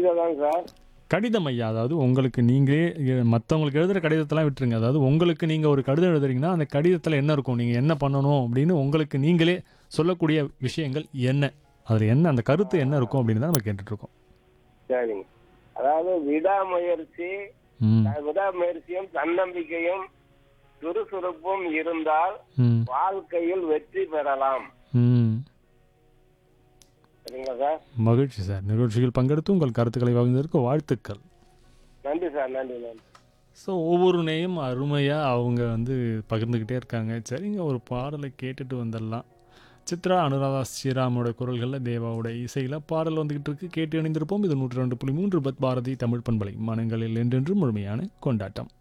கடிதம் தான் சார் கடிதம் ஐயா அதாவது உங்களுக்கு நீங்களே மற்றவங்களுக்கு எழுதுகிற கடிதத்தெல்லாம் விட்டுருங்க அதாவது உங்களுக்கு நீங்கள் ஒரு கடிதம் எழுதுறீங்கன்னா அந்த கடிதத்தில் என்ன இருக்கும் நீங்கள் என்ன பண்ணணும் அப்படின்னு உங்களுக்கு நீங்களே சொல்லக்கூடிய விஷயங்கள் என்ன அதில் என்ன அந்த கருத்து என்ன இருக்கும் அப்படின்னு தான் நம்ம கேட்டுட்ருக்கோம் சரிங்க அதாவது விடாமுயற்சி ம் விடாமுயற்சியும் தன்னம்பிக்கையும் சுறுசுறுப்பும் இருந்தால் ம் வாழ்க்கையில் வெற்றி பெறலாம் ம் சரிங்களா சார் மகிழ்ச்சி சார் நிகழ்ச்சியில் பங்கெடுத்து உங்கள் கருத்துக்களை பகிர்ந்ததற்கு வாழ்த்துக்கள் நன்றி சார் நன்றி நன்றி ஸோ ஒவ்வொரு நேயும் அருமையாக அவங்க வந்து பகிர்ந்துக்கிட்டே இருக்காங்க சரிங்க ஒரு பாடலை கேட்டுட்டு வந்துடலாம் சித்ரா அனுராதா ஸ்ரீராமோட குரல்களில் தேவாவோட இசையில் பாடல் வந்துக்கிட்டு இருக்கு கேட்டு இணைந்திருப்போம் இது நூற்றி ரெண்டு புள்ளி மூன்று பத் பாரதி தமிழ் பண்பலை மனங்களில் என்றென்றும் முழுமையான கொண்டாட்டம்